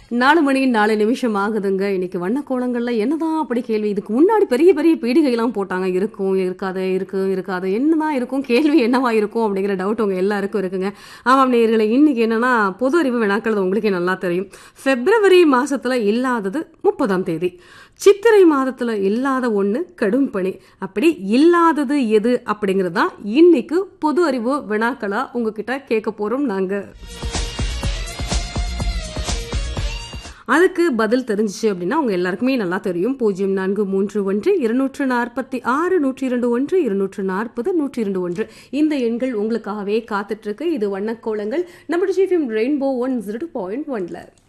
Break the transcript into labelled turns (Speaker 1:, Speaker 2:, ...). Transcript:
Speaker 1: நாலு மணி நாலு நிமிஷம் ஆகுதுங்க இன்னைக்கு வண்ணக்கோலங்கள்ல என்னதான் அப்படி கேள்வி இதுக்கு முன்னாடி பெரிய பெரிய பீடிகைலாம் போட்டாங்க இருக்கும் இருக்காது இருக்கு இருக்காது என்னதான் இருக்கும் கேள்வி என்னவா இருக்கும் அப்படிங்கிற டவுட் உங்க எல்லாருக்கும் இருக்குங்க ஆமாம் நேயர்களே இன்னைக்கு என்னன்னா பொது அறிவு வினாக்கள் உங்களுக்கே நல்லா தெரியும் பிப்ரவரி மாசத்துல இல்லாதது முப்பதாம் தேதி சித்திரை மாதத்துல இல்லாத ஒண்ணு கடும் பனி அப்படி இல்லாதது எது அப்படிங்கிறது தான் இன்னைக்கு பொது அறிவு வினாக்களா உங்ககிட்ட கேட்க போறோம் நாங்க அதுக்கு பதில் தெரிஞ்சிச்சு அப்படின்னா அவங்க எல்லாருக்குமே நல்லா தெரியும் பூஜ்ஜியம் நான்கு மூன்று ஒன்று இருநூற்று நாற்பத்தி ஆறு நூற்றி இரண்டு ஒன்று இருநூற்று நாற்பது நூற்றி இரண்டு ஒன்று இந்த எண்கள் உங்களுக்காகவே காத்துட்டு இருக்கு இது வண்ணக்கோலங்கள் நம்ம ரெயின்போ ஒன் ஜீரோ பாயிண்ட் ஒன்ல